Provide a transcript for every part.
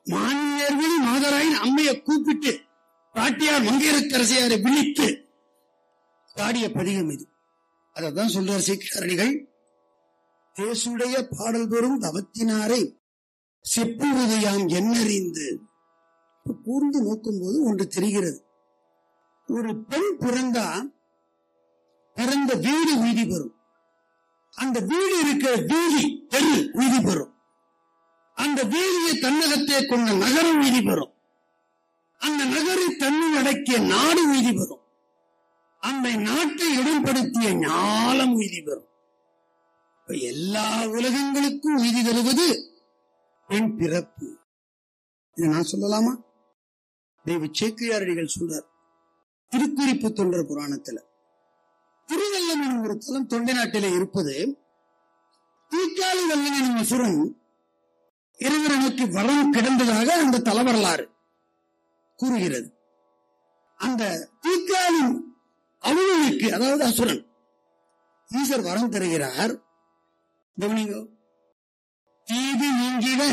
மாநிலர்கள் மாதராயின் அம்மையை கூப்பிட்டு பாட்டியார் மங்கையரக்கரசியாரை விழித்து பாடிய பதிகம் இது அதான் சொல்றார் சீக்கிரடிகள் தேசுடைய பாடல் பெறும் தவத்தினாரை செப்புவதையாம் என்னறிந்து இப்ப கூர்ந்து நோக்கும்போது ஒன்று தெரிகிறது ஒரு பெண் பிறந்தா பிறந்த வீடு வீதி பெறும் அந்த வீடு இருக்கிற வீதி தெரு வீதி பெறும் அந்த வீதியை தன்னகத்தே கொண்ட நகரம் வீதி பெறும் அந்த நகரை தன்னில் அடக்கிய நாடு வீதி பெறும் அந்த நாட்டை இடம்படுத்திய ஞாலம் வீதி பெறும் இப்ப எல்லா உலகங்களுக்கும் வீதி தருவது பெண் பிறப்பு இதை நான் சொல்லலாமா தெய்வ சேக்கியாரடிகள் சொல்றார் திருக்குறிப்பு தொண்டர் புராணத்துல திருவல்லம் எனும் ஒரு தலம் தொண்டை நாட்டிலே இருப்பது தீக்காளி வல்லன் எனும் அசுரன் இறைவனுக்கு வரம் கிடந்ததாக அந்த தல வரலாறு கூறுகிறது அந்த தீக்காளி அவனுக்கு அதாவது அசுரன் ஈசர் வரம் தருகிறார் கவனிங்கோ தீது நீங்கிட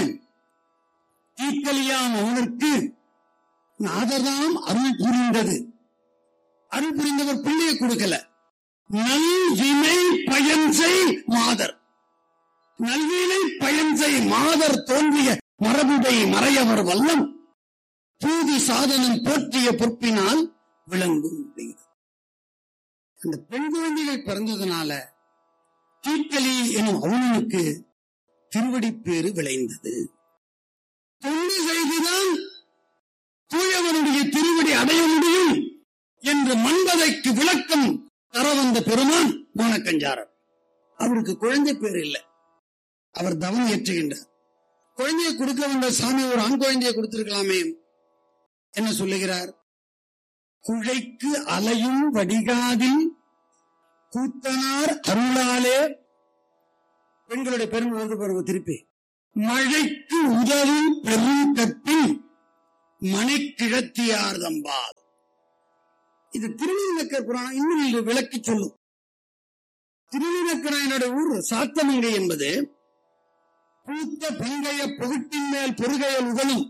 தீக்கலியாம் அவனுக்கு நாதர்தாம் அருள் புரிந்தது அருள் புரிந்தவர் பிள்ளையை கொடுக்கல நல் வினை பயன் செய் மாதர் நல்வினை பயன் செய் மாதர் தோன்றிய மரபுடை மறையவர் வல்லம் பூதி சாதனம் போற்றிய பொற்பினால் விளங்கும் அப்படிங்கிறது அந்த பெண் குழந்தைகள் பிறந்ததுனால தீக்கலி எனும் அவனுக்கு திருவடிப்பேறு விளைந்தது தொண்டு செய்துதான் தூயவனுடைய திருவடி அடைய முடியும் என்று மண்பதைக்கு விளக்கம் தர வந்த பெருமான் மானக்கஞ்சாரர் அவருக்கு குழந்தை பேர் இல்லை அவர் தவம் ஏற்றுகின்றார் குழந்தையை கொடுக்க வந்த சாமி ஒரு ஆண் குழந்தையை கொடுத்திருக்கலாமே என்ன சொல்லுகிறார் குழைக்கு அலையும் வடிகாதில் கூத்தனார் அருளாலே பெண்களுடைய பெருமை வந்து பாருங்க திருப்பி மழைக்கு உதவும் பெரும் கற்பில் மணிக்கிழத்தியார் தம்பால் இது திருநீலக்கர் புராணம் இன்னும் இது விளக்கி சொல்லும் திருநீலக்கராயனோட ஊர் சாத்தமங்கை என்பது பூத்த பெங்கைய புகட்டின் மேல் பெருகையல் உதலும்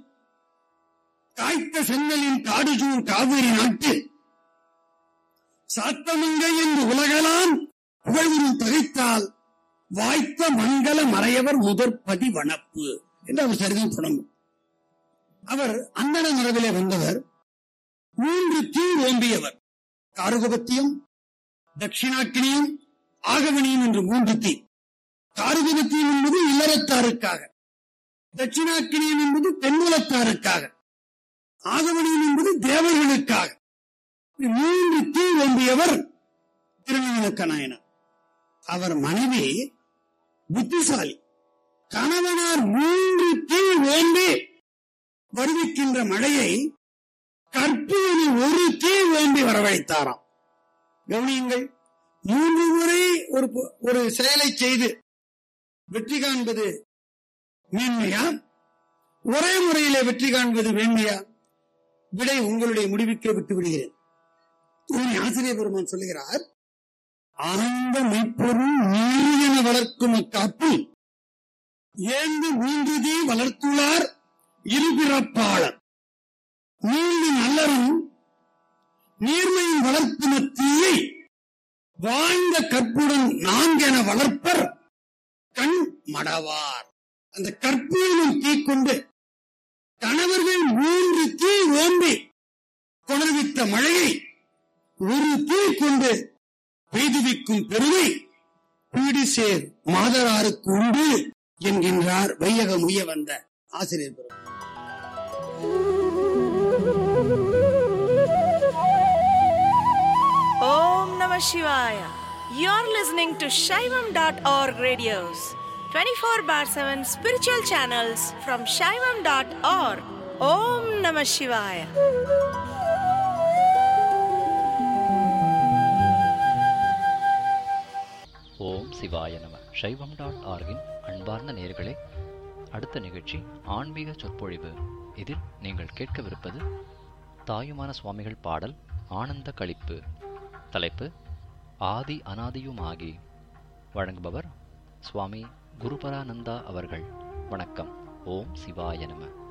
காய்த்த சென்னலின் காடுசூழ் காவிரி நாட்டு சாத்தமங்கை என்று உலகலாம் புகழ்வின் தகைத்தால் வாய்த்த மங்கள மறையவர் முதற்பதி வனப்பு என்று அவர் சரிதம் தொடங்கும் அவர் அந்தன மரபிலே வந்தவர் மூன்று தீ ஓம்பியவர் காருகபத்தியம் தட்சிணாக்கினியும் ஆகவனியும் என்று மூன்று தீ காருகபத்தியம் என்பது இல்லறத்தாருக்காக தட்சிணாக்கினியம் என்பது பெண்குலத்தாருக்காக ஆகவனியம் என்பது தேவர்களுக்காக இப்படி மூன்று தீ ஓம்பியவர் திருநங்கனக்க நாயனார் அவர் மனைவி புத்திசாலி கணவனார் மூன்று தீ ஓம்பி வருவிக்கின்ற மழையை கற்பியனை ஒரு தீ ஓம்பி வரவழைத்தாராம் கவனியுங்கள் மூன்று முறை ஒரு பொ- ஒரு செயலை செய்து வெற்றி காண்பது மேன்மையா ஒரே முறையிலே வெற்றி காண்பது மேன்மையா விடை உங்களுடைய முடிவுக்கே விட்டு விடுகிறேன் இதனை ஆசிரியர் பெருமான் சொல்லுகிறார் ஆனந்த மெய்ப்பொருள் நீரியன வளர்க்கும் அக்காப்பில் ஏந்து மூன்றுதே வளர்த்துள்ளார் இருபிறப்பாளர் நீண்டி நல்லரும் நீர்மையின் வளர்ப்பும தீயை வாழ்ந்த கற்புடன் நான்கென வளர்ப்பர் கண் மடவார் அந்த கற்பையிலும் தீ கொண்டு கணவர்கள் மூன்று தீ ஓம்பி கொணர்வித்த மழையை ஒரு தீ கொண்டு பெய்துவிக்கும் பெருமை பீடிசேர் மாதராருக்கு உண்டு என்கின்றார் வையகம் உய வந்த ஆசிரியர் Perumal. Om Namah Shivaya. You're listening to Shaivam.org radios, 24 bar 7 spiritual channels from Shaivam.org. Om Namah Shivaya. ஓம் சிவாய நம சைவம் டாட் ஆர்கின் அன்பார்ந்த நேயர்களே அடுத்த நிகழ்ச்சி ஆன்மீக சொற்பொழிவு இதில் நீங்கள் கேட்கவிருப்பது தாயுமான சுவாமிகள் பாடல் ஆனந்த களிப்பு தலைப்பு ஆதி அனாதியுமாகி வழங்குபவர் சுவாமி குருபரானந்தா அவர்கள் வணக்கம் ஓம் சிவாய நம